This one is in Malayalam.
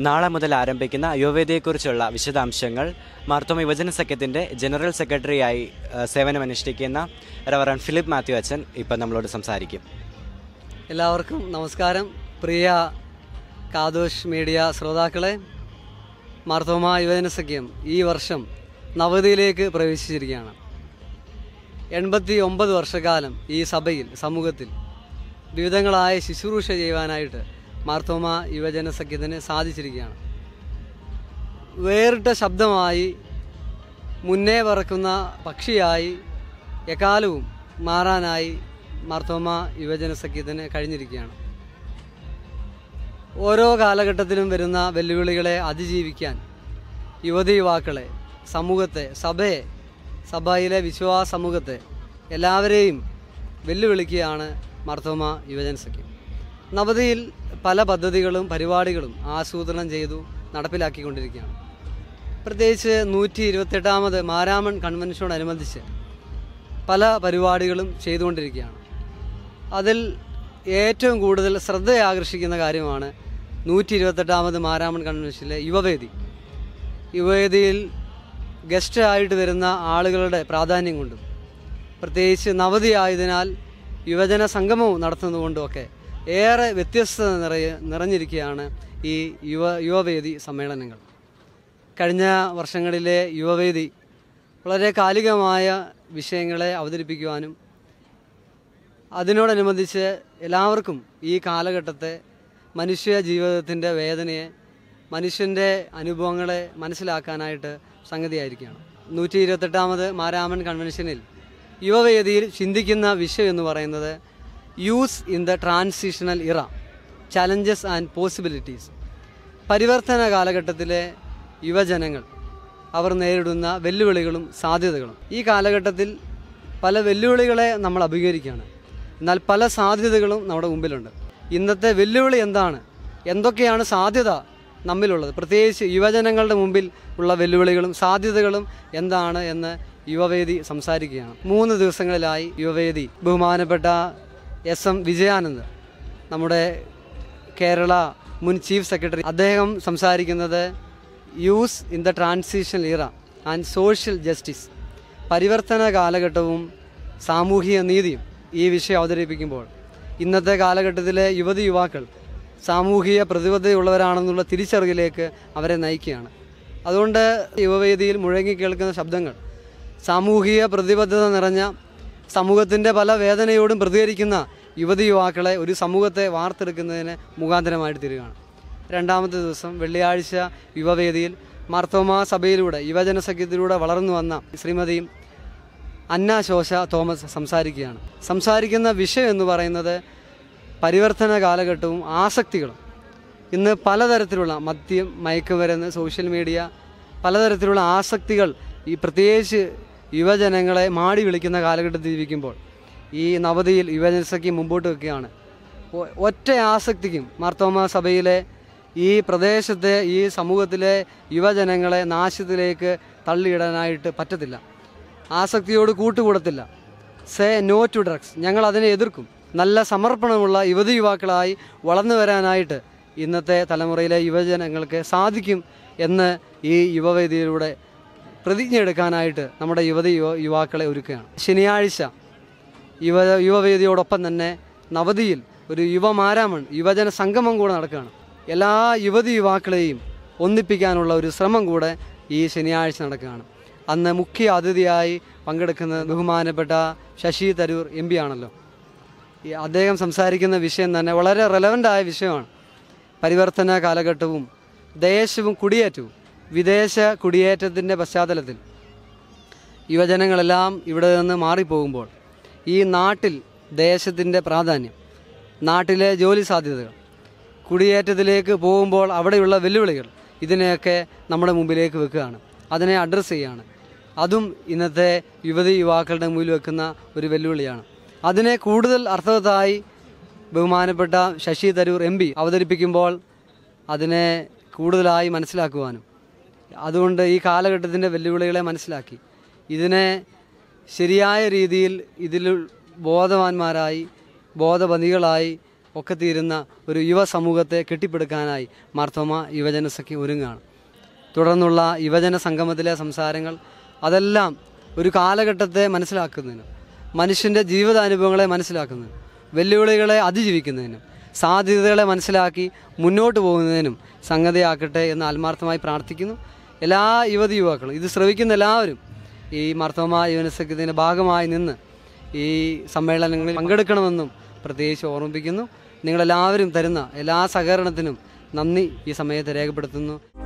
നാളെ മുതൽ ആരംഭിക്കുന്ന യുവവേദിയെക്കുറിച്ചുള്ള വിശദാംശങ്ങൾ മാർത്തോമ യുവജന സഖ്യത്തിൻ്റെ ജനറൽ സെക്രട്ടറിയായി ആ, സേവനമനുഷ്ഠിക്കുന്ന റവറൻ ഫിലിപ്പ് മാത്യു അച്ഛൻ ഇപ്പം നമ്മളോട് സംസാരിക്കും എല്ലാവർക്കും നമസ്കാരം പ്രിയ കാതോഷ് മീഡിയ ശ്രോതാക്കളെ മാർത്തോമ യുവജന സഖ്യം ഈ വർഷം നവതിയിലേക്ക് പ്രവേശിച്ചിരിക്കുകയാണ് എൺപത്തി ഒമ്പത് വർഷക്കാലം ഈ സഭയിൽ സമൂഹത്തിൽ വിവിധങ്ങളായ ശുശ്രൂഷ ചെയ്യുവാനായിട്ട് മാർത്തോമ യുവജന സഖ്യത്തിന് സാധിച്ചിരിക്കുകയാണ് വേറിട്ട ശബ്ദമായി മുന്നേ പറക്കുന്ന പക്ഷിയായി എക്കാലവും മാറാനായി മാർത്തോമ യുവജന സഖ്യത്തിന് കഴിഞ്ഞിരിക്കുകയാണ് ഓരോ കാലഘട്ടത്തിലും വരുന്ന വെല്ലുവിളികളെ അതിജീവിക്കാൻ യുവതി യുവാക്കളെ സമൂഹത്തെ സഭയെ സഭയിലെ വിശ്വാസ സമൂഹത്തെ എല്ലാവരെയും വെല്ലുവിളിക്കുകയാണ് മാർത്തോമ യുവജന സഖ്യം നവതിയിൽ പല പദ്ധതികളും പരിപാടികളും ആസൂത്രണം ചെയ്തു നടപ്പിലാക്കിക്കൊണ്ടിരിക്കുകയാണ് പ്രത്യേകിച്ച് നൂറ്റി ഇരുപത്തെട്ടാമത് മാരാമൺ കൺവെൻഷനോടനുബന്ധിച്ച് പല പരിപാടികളും ചെയ്തുകൊണ്ടിരിക്കുകയാണ് അതിൽ ഏറ്റവും കൂടുതൽ ശ്രദ്ധ ആകർഷിക്കുന്ന കാര്യമാണ് നൂറ്റി ഇരുപത്തെട്ടാമത് മാരാമൺ കൺവെൻഷനിലെ യുവവേദി യുവവേദിയിൽ ഗസ്റ്റ് ആയിട്ട് വരുന്ന ആളുകളുടെ പ്രാധാന്യം കൊണ്ടും പ്രത്യേകിച്ച് നവതി ആയതിനാൽ യുവജന സംഗമവും നടത്തുന്നതുകൊണ്ടുമൊക്കെ ഏറെ വ്യത്യസ്തത നിറയ നിറഞ്ഞിരിക്കുകയാണ് ഈ യുവ യുവവേദി സമ്മേളനങ്ങൾ കഴിഞ്ഞ വർഷങ്ങളിലെ യുവവേദി വളരെ കാലികമായ വിഷയങ്ങളെ അവതരിപ്പിക്കുവാനും അതിനോടനുബന്ധിച്ച് എല്ലാവർക്കും ഈ കാലഘട്ടത്തെ മനുഷ്യ ജീവിതത്തിൻ്റെ വേദനയെ മനുഷ്യൻ്റെ അനുഭവങ്ങളെ മനസ്സിലാക്കാനായിട്ട് സംഗതിയായിരിക്കുകയാണ് നൂറ്റി ഇരുപത്തെട്ടാമത് മാരാമൻ കൺവെൻഷനിൽ യുവവേദിയിൽ ചിന്തിക്കുന്ന വിഷയം എന്ന് പറയുന്നത് youth in the transitional era challenges and possibilities പരിവർത്തന കാലഘട്ടത്തിലെ യുവജനങ്ങൾ അവർ നേരിടുന്ന വെല്ലുവിളികളും സാധ്യതകളും ഈ കാലഘട്ടത്തിൽ പല വെല്ലുവിളികളെ നമ്മൾ അഭിമുഖീകരിക്കുകയാണ് എന്നാൽ പല സാധ്യതകളും നമ്മുടെ മുമ്പിലുണ്ട് ഇന്നത്തെ വെല്ലുവിളി എന്താണ് എന്തൊക്കെയാണ് സാധ്യത നമ്മിലുള്ളത് പ്രത്യേകിച്ച് യുവജനങ്ങളുടെ മുമ്പിൽ ഉള്ള വെല്ലുവിളികളും സാധ്യതകളും എന്താണ് എന്ന് യുവവേദി സംസാരിക്കുകയാണ് മൂന്ന് ദിവസങ്ങളിലായി യുവവേദി ബഹുമാനപ്പെട്ട എസ് എം വിജയാനന്ദ് നമ്മുടെ കേരള മുൻ ചീഫ് സെക്രട്ടറി അദ്ദേഹം സംസാരിക്കുന്നത് youth in the transition era and social justice പരിവർത്തന കാലഘട്ടവും സാമൂഹിക നീതിയും ഈ വിഷയം അവതരിപ്പിക്കുമ്പോൾ ഇന്നത്തെ കാലഘട്ടത്തിലെ യുവതി യുവാക്കൾ സാമൂഹിക പ്രതിബദ്ധതയുള്ളവരാണെന്നുള്ള തിരിച്ചറിവിലേക്ക് അവരെ നയിക്കുകയാണ് അതുകൊണ്ട് യുവവേദിയിൽ മുഴങ്ങി കേൾക്കുന്ന ശബ്ദങ്ങൾ സാമൂഹിക പ്രതിബദ്ധത നിറഞ്ഞ സമൂഹത്തിൻ്റെ പല വേദനയോടും പ്രതികരിക്കുന്ന യുവതി യുവാക്കളെ ഒരു സമൂഹത്തെ വാർത്തെടുക്കുന്നതിന് മുഖാന്തരമായിട്ട് തീരുകയാണ് രണ്ടാമത്തെ ദിവസം വെള്ളിയാഴ്ച യുവവേദിയിൽ മാർത്തോമാ സഭയിലൂടെ യുവജന സഖ്യത്തിലൂടെ വളർന്നു വന്ന ശ്രീമതി അന്ന ശോശ തോമസ് സംസാരിക്കുകയാണ് സംസാരിക്കുന്ന വിഷയം എന്ന് പറയുന്നത് പരിവർത്തന കാലഘട്ടവും ആസക്തികളും ഇന്ന് പലതരത്തിലുള്ള മദ്യം മയക്കുമരുന്ന് സോഷ്യൽ മീഡിയ പലതരത്തിലുള്ള ആസക്തികൾ ഈ പ്രത്യേകിച്ച് യുവജനങ്ങളെ മാടി വിളിക്കുന്ന കാലഘട്ടത്തിൽ ജീവിക്കുമ്പോൾ ഈ നവതിയിൽ യുവജനസഖ്യ മുമ്പോട്ട് വെക്കുകയാണ് ഒ- ഒറ്റ ആസക്തിക്കും മാർത്തോമ സഭയിലെ ഈ പ്രദേശത്തെ ഈ സമൂഹത്തിലെ യുവജനങ്ങളെ നാശത്തിലേക്ക് തള്ളിയിടാനായിട്ട് പറ്റത്തില്ല ആസക്തിയോട് കൂട്ടുകൂടത്തില്ല സേ നോ ടു ഡ്രഗ്സ് ഞങ്ങൾ അതിനെ എതിർക്കും നല്ല സമർപ്പണമുള്ള യുവതി യുവാക്കളായി വളർന്നു വരാനായിട്ട് ഇന്നത്തെ തലമുറയിലെ യുവജനങ്ങൾക്ക് സാധിക്കും എന്ന് ഈ യുവവേദിയിലൂടെ പ്രതിജ്ഞ എടുക്കാനായിട്ട് നമ്മുടെ യുവതി യുവ യുവാക്കളെ ഒരുക്കുകയാണ് ശനിയാഴ്ച യുവ യുവവേദിയോടൊപ്പം തന്നെ നവതിയിൽ ഒരു യുവമാരാമൺ യുവജന സംഗമം കൂടെ നടക്കുകയാണ് എല്ലാ യുവതി യുവാക്കളെയും ഒന്നിപ്പിക്കാനുള്ള ഒരു ശ്രമം കൂടെ ഈ ശനിയാഴ്ച നടക്കുകയാണ് അന്ന് മുഖ്യ അതിഥിയായി പങ്കെടുക്കുന്ന ബഹുമാനപ്പെട്ട ശശി തരൂർ എം പി ആണല്ലോ ഈ അദ്ദേഹം സംസാരിക്കുന്ന വിഷയം തന്നെ വളരെ റെലവൻ്റ് ആയ വിഷയമാണ് പരിവർത്തന കാലഘട്ടവും ദേശവും കുടിയേറ്റവും വിദേശ കുടിയേറ്റത്തിൻ്റെ പശ്ചാത്തലത്തിൽ യുവജനങ്ങളെല്ലാം ഇവിടെ നിന്ന് മാറിപ്പോകുമ്പോൾ ഈ നാട്ടിൽ ദേശത്തിൻ്റെ പ്രാധാന്യം നാട്ടിലെ ജോലി സാധ്യതകൾ കുടിയേറ്റത്തിലേക്ക് പോകുമ്പോൾ അവിടെയുള്ള വെല്ലുവിളികൾ ഇതിനെയൊക്കെ നമ്മുടെ മുമ്പിലേക്ക് വെക്കുകയാണ് അതിനെ അഡ്രസ്സ് ചെയ്യുകയാണ് അതും ഇന്നത്തെ യുവതി യുവാക്കളുടെ മുമ്പിൽ വെക്കുന്ന ഒരു വെല്ലുവിളിയാണ് അതിനെ കൂടുതൽ അർത്ഥവത്തായി ബഹുമാനപ്പെട്ട ശശി തരൂർ എം പി അവതരിപ്പിക്കുമ്പോൾ അതിനെ കൂടുതലായി മനസ്സിലാക്കുവാനും അതുകൊണ്ട് ഈ കാലഘട്ടത്തിൻ്റെ വെല്ലുവിളികളെ മനസ്സിലാക്കി ഇതിനെ ശരിയായ രീതിയിൽ ഇതിൽ ബോധവാന്മാരായി ബോധവതികളായി ഒക്കെ തീരുന്ന ഒരു യുവ സമൂഹത്തെ കെട്ടിപ്പടുക്കാനായി മാർത്തോമ യുവജന സഖ്യം ഒരുങ്ങുകയാണ് തുടർന്നുള്ള യുവജന സംഗമത്തിലെ സംസാരങ്ങൾ അതെല്ലാം ഒരു കാലഘട്ടത്തെ മനസ്സിലാക്കുന്നതിനും മനുഷ്യൻ്റെ ജീവിതാനുഭവങ്ങളെ മനസ്സിലാക്കുന്നതിനും വെല്ലുവിളികളെ അതിജീവിക്കുന്നതിനും സാധ്യതകളെ മനസ്സിലാക്കി മുന്നോട്ട് പോകുന്നതിനും സംഗതിയാക്കട്ടെ എന്ന് ആത്മാർത്ഥമായി പ്രാർത്ഥിക്കുന്നു എല്ലാ യുവതി യുവാക്കളും ഇത് ശ്രവിക്കുന്ന എല്ലാവരും ഈ മർത്തോമ യുവനസഖ്യത്തിൻ്റെ ഭാഗമായി നിന്ന് ഈ സമ്മേളനങ്ങളിൽ പങ്കെടുക്കണമെന്നും പ്രത്യേകിച്ച് ഓർമ്മിപ്പിക്കുന്നു നിങ്ങളെല്ലാവരും തരുന്ന എല്ലാ സഹകരണത്തിനും നന്ദി ഈ സമയത്ത് രേഖപ്പെടുത്തുന്നു